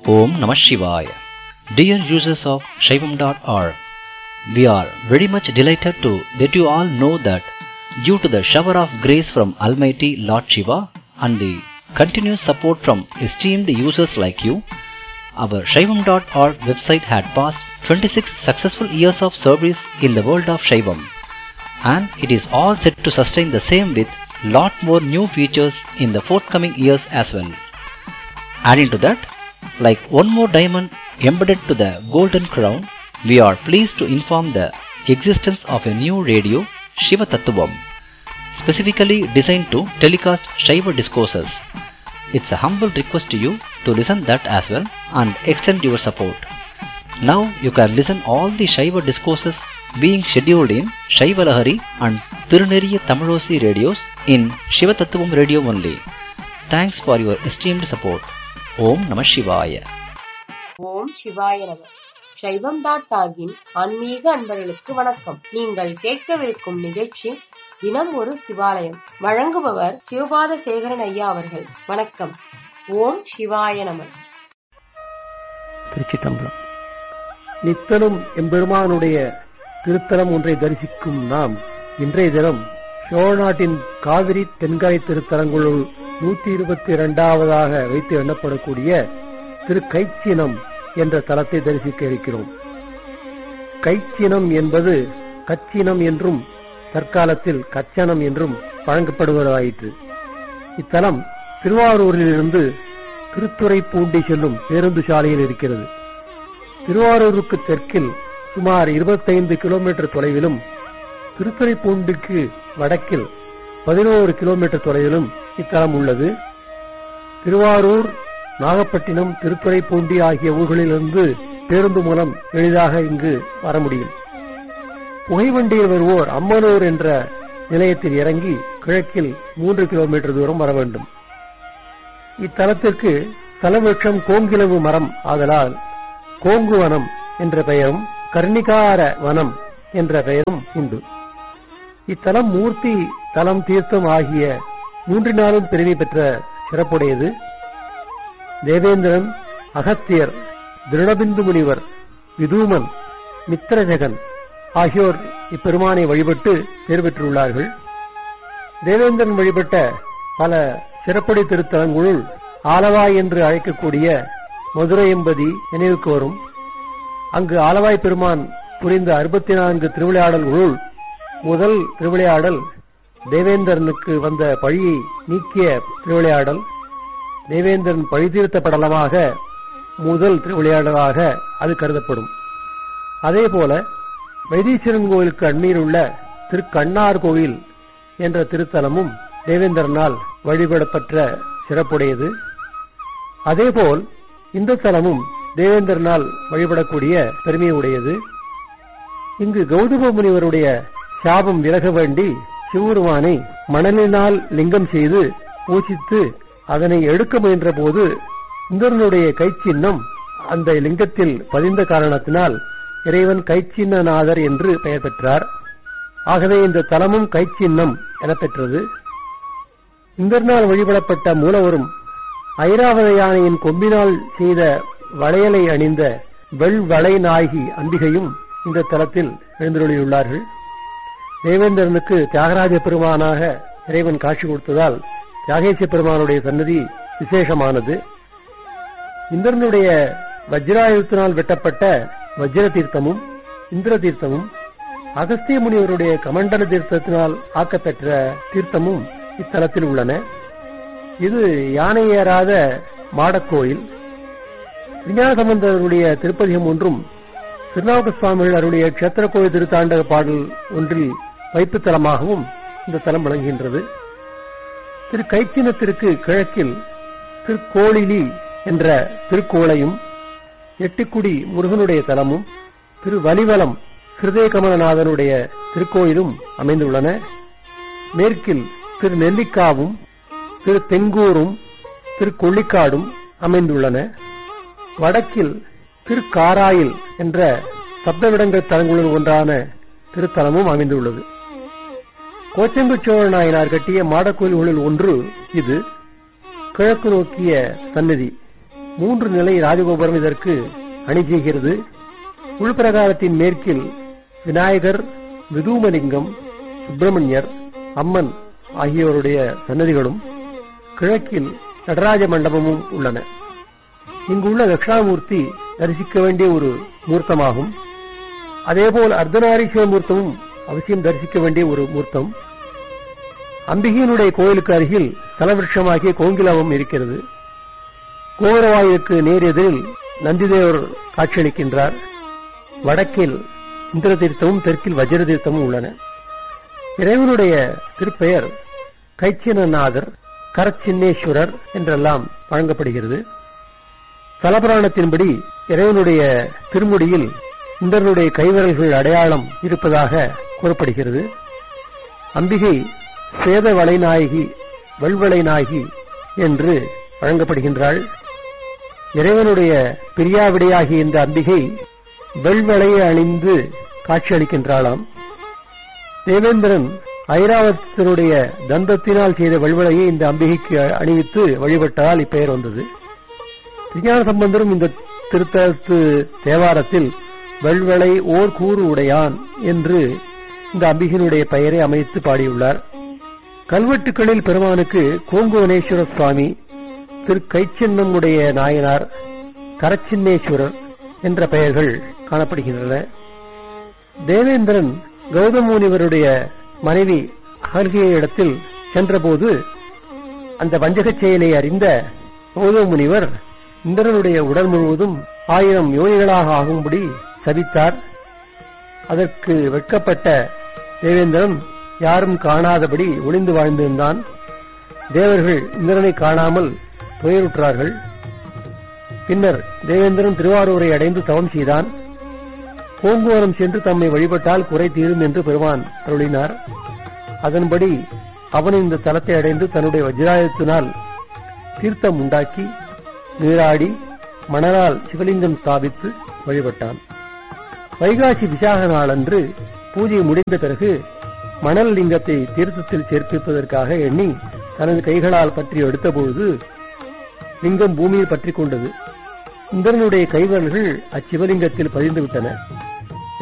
Om Namah Shivaya. Dear users of Shaivam.org, we are very much delighted to let you all know that due to the shower of grace from Almighty Lord Shiva and the continuous support from esteemed users like you, our Shaivam.org website had passed 26 successful years of service in the world of Shaivam and it is all set to sustain the same with lot more new features in the forthcoming years as well. Adding to that, like one more diamond embedded to the golden crown, we are pleased to inform the existence of a new radio, Shiva Tattvam, specifically designed to telecast Shiva discourses. It's a humble request to you to listen that as well and extend your support. Now you can listen all the Shiva discourses being scheduled in Shiva Lahari and Tiruneriya Tamilosi radios in Shiva Tattvam radio only. Thanks for your esteemed support. Om Namah Shivaya. ஓம் சிவாய நம சைவம் dot டாகின் ஆன்மீக அன்பர்களுக்கு வணக்கம் நீங்கள் கேட்கவிருக்கும் நிகழ்ச்சி தினம் ஒரு சிவாலயம் வழங்குபவர் சிவபாத சேகரன் ஐயா அவர்கள் வணக்கம் ஓம் சிவாய நம திருச்சிட்டம்பலம் நித்தலும் எம்பெருமானுடைய திருத்தலம் ஒன்றை தரிசிக்கும் நாம் இன்றைய தினம் சோழ நாட்டின் காவிரி தென்கரை திருத்தலங்களுள் நூத்தி இருபத்தி இரண்டாவதாக வைத்து எண்ணப்படக்கூடிய திரு கைச்சினம் என்ற தலத்தை தரிசிக்க இருக்கிறோம் கைச்சினம் என்பது கச்சினம் என்றும் தற்காலத்தில் கச்சனம் என்றும் வழங்கப்படுவதாயிற்று இத்தலம் திருவாரூரிலிருந்து திருத்துறைப்பூண்டி செல்லும் பேருந்து சாலையில் இருக்கிறது திருவாரூருக்கு தெற்கில் சுமார் 25 கிலோமீட்டர் தொலைவிலும் திருத்துறைப்பூண்டிக்கு வடக்கில் பதினோரு கிலோமீட்டர் தொலைவிலும் இத்தலம் உள்ளது திருவாரூர் நாகப்பட்டினம் திருத்துறைப்பூண்டி ஆகிய ஊர்களிலிருந்து பேருந்து மூலம் எளிதாக இங்கு வர முடியும் புகைவண்டியில் வருவோர் அம்மனூர் என்ற நிலையத்தில் இறங்கி கிழக்கில் மூன்று கிலோமீட்டர் தூரம் வர வேண்டும் இத்தலத்திற்கு தலவிருட்சம் கோங்கிலவு மரம் ஆதலால் கோங்கு வனம் என்ற பெயரும் கர்ணிகார வனம் என்ற பெயரும் உண்டு இத்தலம் மூர்த்தி தலம் தீர்த்தம் ஆகிய மூன்றினாலும் பெருமை பெற்ற சிறப்புடையது தேவேந்திரன் அகத்தியர் திருடபிந்து முனிவர் விதூமன் மித்திரஜகன் ஆகியோர் இப்பெருமானை வழிபட்டு பேர் பெற்றுள்ளார்கள் தேவேந்திரன் வழிபட்ட பல சிறப்புடை திருத்தலங்களுள் ஆலவாய் என்று அழைக்கக்கூடிய மதுரை என்பதி நினைவுக்கு வரும் அங்கு ஆலவாய் பெருமான் புரிந்த அறுபத்தி நான்கு திருவிளையாடல்களுள் முதல் திருவிளையாடல் தேவேந்திரனுக்கு வந்த பழியை நீக்கிய திருவிளையாடல் தேவேந்திரன் பழி தீர்த்த படலமாக முதல் திருவிளையாடலாக அது கருதப்படும் அதேபோல வைத்தீஸ்வரன் கோயிலுக்கு அந்நீர் உள்ள திருக்கண்ணார் கோயில் என்ற திருத்தலமும் தேவேந்திரனால் வழிபடப்பட்ட சிறப்புடையது அதேபோல் இந்த தலமும் தேவேந்திரனால் வழிபடக்கூடிய பெருமை உடையது இங்கு கௌதம முனிவருடைய சாபம் விலக வேண்டி சிவபெருமானை மணலினால் லிங்கம் செய்து பூஜித்து அதனை எடுக்க முயன்ற போது இந்திரனுடைய கைச்சின்னம் அந்த லிங்கத்தில் பதிந்த காரணத்தினால் இறைவன் கைச்சின்னநாதர் என்று பெயர் பெற்றார் ஆகவே இந்த தலமும் கைச்சின்னம் என பெற்றது இந்திரனால் வழிபடப்பட்ட மூலவரும் ஐராவத யானையின் கொம்பினால் செய்த வளையலை அணிந்த வெள்வளை நாயகி அம்பிகையும் இந்த தலத்தில் எழுந்தருளியுள்ளார்கள் தேவேந்திரனுக்கு தியாகராஜ பெருமானாக இறைவன் காட்சி கொடுத்ததால் தியாகேச பெருமானுடைய சன்னதி விசேஷமானது இந்திரனுடைய வஜ்ராயுத்தினால் வெட்டப்பட்ட வஜ்ர தீர்த்தமும் இந்திர தீர்த்தமும் அகஸ்திய முனிவருடைய கமண்டல தீர்த்தத்தினால் ஆக்கப்பெற்ற தீர்த்தமும் இத்தலத்தில் உள்ளன இது யானை ஏறாத மாடக்கோயில் விஞ்ஞானசம்பந்தருடைய திருப்பதிகம் ஒன்றும் திருநாவுக்க சுவாமிகள் அருடைய கஷேத்திர கோயில் திருத்தாண்டக பாடல் ஒன்றில் வைப்பு தலமாகவும் இந்த தலம் விளங்குகின்றது திரு கைச்சினத்திற்கு கிழக்கில் திருக்கோளிலி என்ற திருக்கோளையும் எட்டுக்குடி முருகனுடைய தலமும் திரு வலிவலம் ஹிருதய கமலநாதனுடைய திருக்கோயிலும் அமைந்துள்ளன மேற்கில் திரு நெல்லிக்காவும் திரு தெங்கூரும் திரு கொள்ளிக்காடும் அமைந்துள்ளன வடக்கில் திருக்காராயில் என்ற சப்தவிடங்கள் தலங்களுள் ஒன்றான திருத்தலமும் அமைந்துள்ளது கோச்சங்கு சோழ நாயனார் கட்டிய மாடக்கோயில்களில் ஒன்று இது கிழக்கு நோக்கிய சன்னதி மூன்று நிலை ராஜகோபுரம் இதற்கு அணி செய்கிறது உள்பிரகாரத்தின் மேற்கில் விநாயகர் விதூமலிங்கம் சுப்பிரமணியர் அம்மன் ஆகியோருடைய சன்னதிகளும் கிழக்கில் நடராஜ மண்டபமும் உள்ளன இங்குள்ள தட்சிணாமூர்த்தி தரிசிக்க வேண்டிய ஒரு மூர்த்தமாகும் அதேபோல் அர்த்தநாரீஸ்வர மூர்த்தமும் அவசியம் தரிசிக்க வேண்டிய ஒரு மூர்த்தம் அம்பிகையினுடைய கோயிலுக்கு அருகில் தலவிருஷமாகிய கோங்கிலாவம் இருக்கிறது கோபுரவாயுக்கு நேர் எதிரில் நந்திதேவர் காட்சியளிக்கின்றார் வடக்கில் இந்திர தீர்த்தமும் தெற்கில் வஜ்ர தீர்த்தமும் உள்ளன இறைவனுடைய திருப்பெயர் கைச்சினநாதர் கரச்சின்னேஸ்வரர் என்றெல்லாம் வழங்கப்படுகிறது தலபுராணத்தின்படி இறைவனுடைய திருமுடியில் இந்திரனுடைய கைவிரல்கள் அடையாளம் இருப்பதாக கூறப்படுகிறது அம்பிகை சேத வளைநாயகி வல்வளைநாயகி என்று வழங்கப்படுகின்றாள் இறைவனுடைய பிரியாவிடையாகிய இந்த அம்பிகை வெள்வளையை அணிந்து காட்சியளிக்கின்றாளாம் தேவேந்திரன் ஐராவதத்தினுடைய தந்தத்தினால் செய்த வல்வளையை இந்த அம்பிகைக்கு அணிவித்து வழிபட்டதால் இப்பெயர் வந்தது விஞ்ஞான சம்பந்தரும் இந்த திருத்தத்து தேவாரத்தில் வெள்வளை ஓர் கூறு உடையான் என்று இந்த அம்பிகையினுடைய பெயரை அமைத்து பாடியுள்ளார் கல்வெட்டுக்களில் பெருமானுக்கு கோங்குவனேஸ்வர சுவாமி திரு கைச்சின்னமுடைய நாயனார் கரச்சின்னேஸ்வரர் என்ற பெயர்கள் காணப்படுகின்றன தேவேந்திரன் கௌதம முனிவருடைய மனைவி அகல்கிய இடத்தில் சென்றபோது அந்த வஞ்சகச் செயலை அறிந்த கௌதம முனிவர் இந்திரனுடைய உடல் முழுவதும் ஆயிரம் யோனிகளாக ஆகும்படி சபித்தார் அதற்கு வெட்கப்பட்ட தேவேந்திரன் யாரும் காணாதபடி ஒளிந்து வாழ்ந்திருந்தான் தேவர்கள் இந்திரனை காணாமல் துயருற்றார்கள் பின்னர் தேவேந்திரன் திருவாரூரை அடைந்து தவம் செய்தான் பூங்குவனம் சென்று தம்மை வழிபட்டால் குறை தீரும் என்று பெருமான் அருளினார் அதன்படி அவன் இந்த தலத்தை அடைந்து தன்னுடைய வஜ்ராயத்தினால் தீர்த்தம் உண்டாக்கி நீராடி மணலால் சிவலிங்கம் ஸ்தாபித்து வழிபட்டான் வைகாசி விசாக நாளன்று பூஜை முடிந்த பிறகு மணல் லிங்கத்தை தீர்த்தத்தில் சேர்ப்பிப்பதற்காக எண்ணி தனது கைகளால் பற்றி எடுத்தபொழுது லிங்கம் பூமியில் பற்றிக் கொண்டது இந்திரனுடைய கைவல்கள் அச்சிவலிங்கத்தில் பதிந்து விட்டன